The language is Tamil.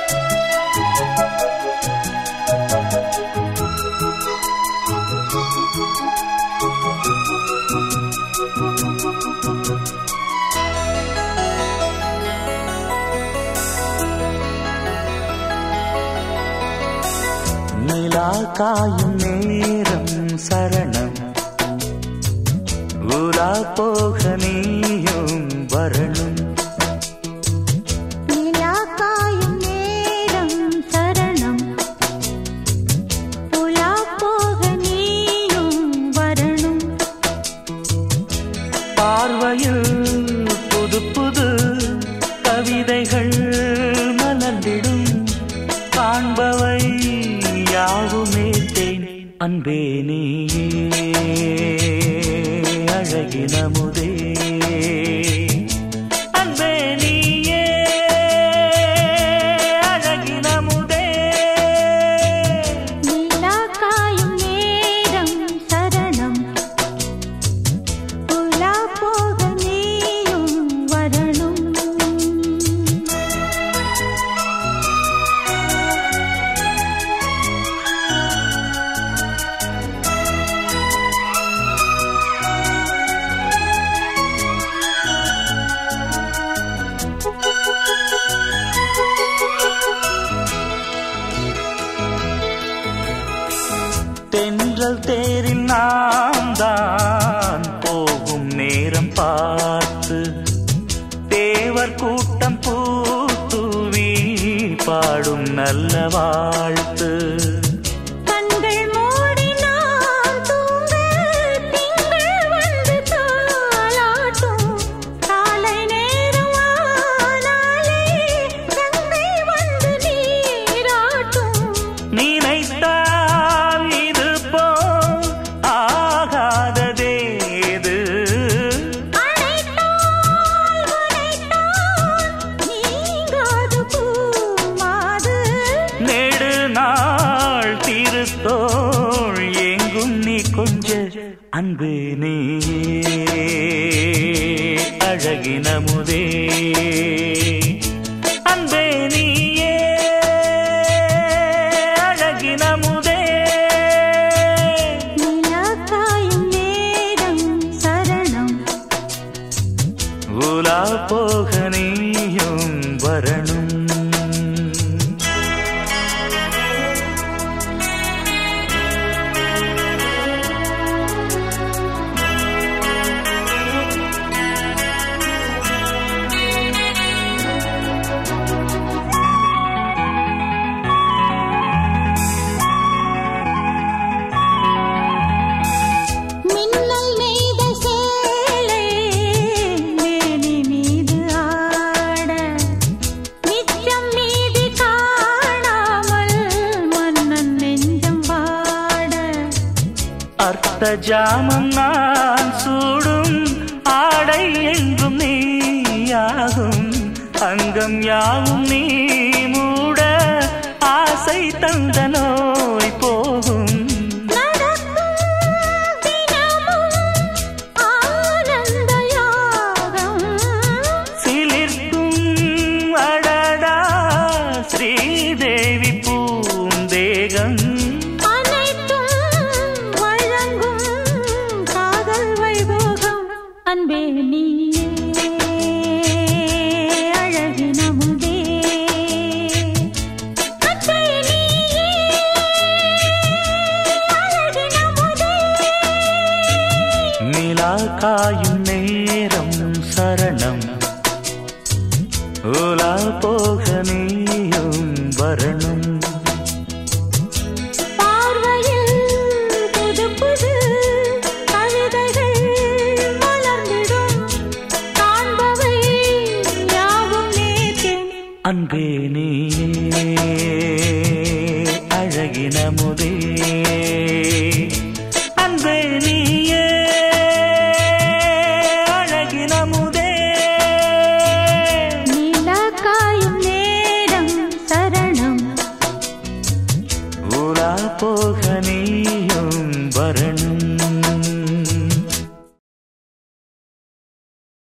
நிலா காயும் நேரம் சரணம் உலா போக நீயும் வரணும் நிலா காயும் நேரம் சரணம் உலா போக நீயும் வரணும் பார்வையில் புது புது கவிதைகள் மலர்ந்திடும் காண்பவை யாவுமே தேன் அன்பே நீயே அழகினமுதே அன்பே நீயே அழகினமுதே நிலா காயும் நேரம் சரணம் உலா போக நீயும் வரணும் தென்றல் தேரில் நாம் தான் போகும் நேரம் பார்த்து தேவர் கூட்டம் பூத்துவி பாடும் நல்ல வாழ்த்து கண்கள் மூடி நாம் தூங்க திங்கள் வந்து தாலாட்டும் காலை நேரம் ஆனாலே கங்கை வந்து நீராட்டும் நினைத்தால் இது போல் ஆகாததேது அழைத்தால் உரைத்தால் நீங்காது பூமாது நெடு நாள் திருத்தோள் எங்கும் நீ கொஞ்ச அன்பு நீ அழகினமுதே அன்பே நீயே அழகினமுதே நிலா காயும் நேரம் சரணம் உலா போக நீயும் வரணும் மின்னல் நெய்த சேலை மேனி மீது ஆட நிச்சம் மீதி காணாமல் மன்னன் நெஞ்சம் வாட அர்த்த ஜாமம் நான் சூடும் ஆடை என்றும் நீயாகும் அங்கம் யாவும் நீ மூட ஆசை தந்த நோய் போகும் நடக்கும் தினமும் ஆனந்த யாகம் சிலிர்க்கும் அடடா ஸ்ரீதேவி பூந்தேகம் அனைத்தும் வழங்கும் காதல் வைபோகம் அன்பே நீயே அழகினமுதே அன்பே நீயே அழகினமுதே நிலா காயும் நேரம் சரணம் உலா போக நீயும் வரணும் பார்வையில் புது புது கவிதைகள் மலர்ந்திடும் காண்பவை யாவும் நேர்த்தேன் அன்பே நீ அழகின முதே